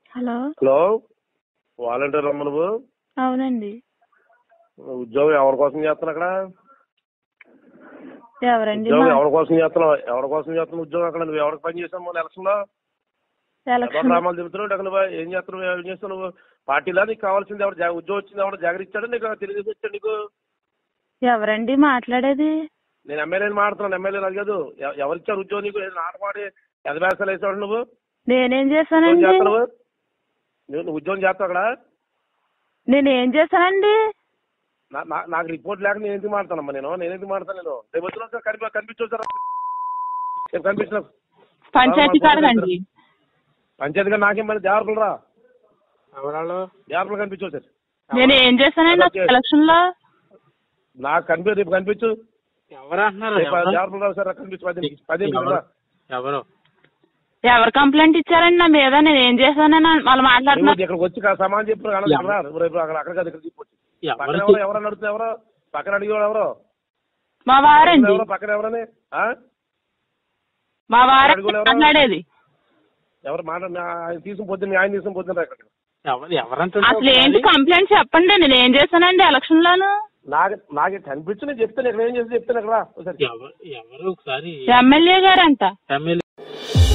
Hello hello volunteer అమ్మ నువ్వు అవునండి ఉద్యోగం ఎవరి కోసం చేస్తున్నావు అక్కడ ఎవరండి ఉద్యోగం మా- ఎవరి కోసం చేస్తున్నావు ఎవరి కోసం చేస్తున్నావు ఉద్యోగం అక్కడ నువ్వు ఎవరికి పని చేసావు మొన్న ఎలక్షన్ లో ఎలక్షన్ గ్రామాలు తిరుగుతున్నావు అక్కడ నువ్వు ఏం చేస్తున్నావు ఏం చేస్తావు నువ్వు పార్టీలో నీకు కావాల్సింది ఎవరు జా- ఉద్యోగం వచ్చింది ఎవరు జాగ్రత్త ఇచ్చాడు నీకు తెలుగుదేశం వచ్చాడు నీకు ఎవరండి మాట్లాడేది నేను ఎమ్మెల్యేని మాడుతున్నాను ఎమ్మెల్యే అది కాదు ఎవ- ఎవరు ఇచ్చారు ఉద్యోగం నీకు ఏదో నాటమాడి ఎదవేసాలు వేసాడు నువ్వు నేనేం ఉద్యోగం చేశానండి చేస్తావు నువ్వు నువ్వు నువ్వు ఉద్యోగం చేస్తావు అక్కడ నేనేం చేశానండి నా- నా- నాకు రిపోర్ట్ లేక నేను ఎందుకు మాడతానమ్మా నేను నేను ఎందుకు మాడతాను నేను రేపు వచ్చిన సార్ కనిపి కనిపించు సార్ రేపు కనిపించిన పంచాయతీ కాడదండి పంచాయతీ గారు నాకేం మరి జాగ్రత్తలు రా ఎవరాళ్ళు జాగ్రత్తలు కనిపించు సార్ నేను ఏం చేశానండి ఓకే. ఎలక్షన్ లో నాకు కనిపి రేపు కనిపించు ఎవరు అంటున్నారు రేపు ఎవరు? జాగ్రత్తలు రా సార్ కనిపించు పది పది ఎవరు? రా ఎవరు ఎవరు కంప్లైంట్ ఇచ్చారండి నా మీద నేను ఏం చేశానని వాళ్ళు నువ్వు మాట్లాడుతున్నారు ఇక్కడికి వచ్చి కాస్త సమానం చెప్పు రా రేపు రేపు అక్కడ అక్కడ కాదు ఇక్కడ చెప్పొచ్చు పక్కన ఎవరు ఎవరు ఎవరని అడుగుతున్నా ఎవరో పక్కన అడిగేవాడు ఎవరో మా వారండి ఎవరో పక్కన ఎవరని ఆ? మా వారే అడుగులు ఎవరు? మాట్లాడేది ఎవరు మాట ఆయన తీసుకుని పొద్దున్న ఆయన తీసుకుని పొద్దున్న రా ఇక్కడ ఎవరు ఎవరంటున్నారు అసలు ఏంటి కంప్లైంట్ చెప్పండి నేను ఏం చేశానండి ఎలక్షన్ లోను నాకు నాకు కనిపించు నేను చెప్తాను ఇక్కడ ఏం చేసి చెప్తాను ఇక్కడ రా ఒకసారి ఎవరు ఎవరు ఒకసారి ఎమ్మెల్యే గారంట ఎమ్మెల్యే